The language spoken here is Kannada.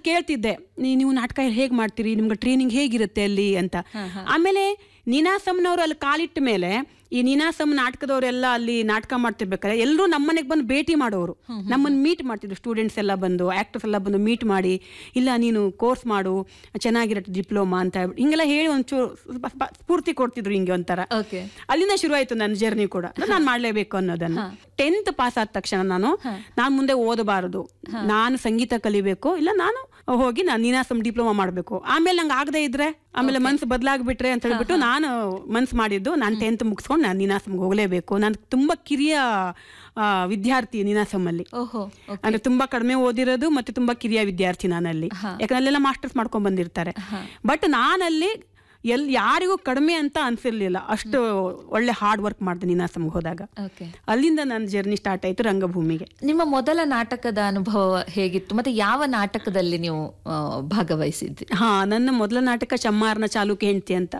ಕೇಳ್ತಿದ್ದೆ ನೀ- ನೀವು ನಾಟಕ ಹೇಗೆ ಮಾಡ್ತೀರಿ ನಿಮ್ಗೆ ಟ್ರೈನಿಂಗ್ ಹೇಗಿರುತ್ತೆ ಅಲ್ಲಿ ಅಂತ ಆಮೇಲೆ ನೀನಾಸಮ್ನವ್ರು ಅಲ್ಲಿ ಕಾಲಿಟ್ಟ ಮೇಲೆ ಈ ನೀನಾಸಮ್ ನಾಟಕದವರೆಲ್ಲ ಅಲ್ಲಿ ನಾಟಕ ಮಾಡ್ತಿರ್ಬೇಕಾದ್ರೆ ಎಲ್ಲರೂ ನಮ್ಮನೆಗೆ ಬಂದು ಭೇಟಿ ಮಾಡೋರು ನಮ್ಮನ್ನು ಮೀಟ್ ಮಾಡ್ತಿದ್ರು ಸ್ಟೂಡೆಂಟ್ಸ್ ಎಲ್ಲ ಬಂದು ಆಕ್ಟರ್ಸ್ ಎಲ್ಲ ಬಂದು ಮೀಟ್ ಮಾಡಿ ಇಲ್ಲ ನೀನು ಕೋರ್ಸ್ ಮಾಡು ಚೆನ್ನಾಗಿರತ್ತೆ ಡಿಪ್ಲೊಮಾ ಅಂತ ಹೇಳ್ಬಿಟ್ಟು ಹಿಂಗೆಲ್ಲ ಹೇಳಿ ಒಂಚೂರು ಸ್ಪ- ಸ್ಪ- ಸ್ಫೂರ್ತಿ ಕೊಡ್ತಿದ್ರು ಹಿಂಗೆ ಒಂಥರ ಓಕೆ ಅಲ್ಲಿಂದ ಶುರು ಆಯ್ತು ನನ್ನ ಜರ್ನಿ ಕೂಡ ನಾನು ಮಾಡ್ಲೇಬೇಕು ಅನ್ನೋದನ್ನ ಟೆಂತ್ ಪಾಸ್ ಆದ ತಕ್ಷಣ ನಾನು ನಾನು ಮುಂದೆ ಓದಬಾರದು ನಾನು ಸಂಗೀತ ಕಲಿಬೇಕು ಇಲ್ಲ ನಾನು ಹೋಗಿ ನಾನು ನೀನಾಸಂ ಡಿಪ್ಲೊಮಾ ಮಾಡಬೇಕು ಆಮೇಲೆ ನಂಗೆ ಆಗದೆ ಇದ್ರೆ ಆಮೇಲೆ ಮನ್ಸು ಬದಲಾಗ್ಬಿಟ್ರೆ ಅಂತ ಹೇಳ್ಬಿಟ್ಟು ನಾನು ಮನ್ಸು ಮಾಡಿದ್ದು ನಾನು ಟೆಂತ್ ಮುಗಿಸ್ಕೊಂಡು ನಾನು ನೀನಾಸಂಗೆ ಹೋಗಲೇಬೇಕು ನಾನು ತುಂಬಾ ಕಿರಿಯ ಆ, ವಿದ್ಯಾರ್ಥಿ ನೀನಾಸಂಲ್ಲಿ ಓಹೋ ಅಂದ್ರೆ ತುಂಬಾ ಕಡಿಮೆ ಓದಿರೋದು ಮತ್ತೆ ತುಂಬಾ ಕಿರಿಯ ವಿದ್ಯಾರ್ಥಿ ನಾನಲ್ಲಿ ಯಾಕಂದ್ರೆ ಅಲ್ಲೆಲ್ಲ ಮಾಸ್ಟರ್ಸ್ ಮಾಡ್ಕೊಂಡ್ ಬಂದಿರ್ತಾರೆ ಬಟ್ ನಾನಲ್ಲಿ ಎಲ್ ಯಾರಿಗೂ ಕಡಿಮೆ ಅಂತ ಅನ್ಸಿರ್ಲಿಲ್ಲ ಅಷ್ಟು ಒಳ್ಳೆ ಹಾರ್ಡ್ ವರ್ಕ್ ಮಾಡಿದೆ ನೀನಾಸಂಗೆ ಹೋದಾಗ ಓಕೆ ಅಲ್ಲಿಂದ ನನ್ನ ಜರ್ನಿ ಸ್ಟಾರ್ಟ್ ಆಯ್ತು ರಂಗಭೂಮಿಗೆ ನಿಮ್ಮ ಮೊದಲ ನಾಟಕದ ಅನುಭವ ಹೇಗಿತ್ತು ಮತ್ತೆ ಯಾವ ನಾಟಕದಲ್ಲಿ ನೀವು ಆ, ಭಾಗವಹಿಸಿದ್ರಿ ಹಾ ನನ್ನ ಮೊದಲ ನಾಟಕ ಚಮ್ಮಾರನ ಚಾಲುಕ್ಯ ಹೆಂಡತಿ ಅಂತ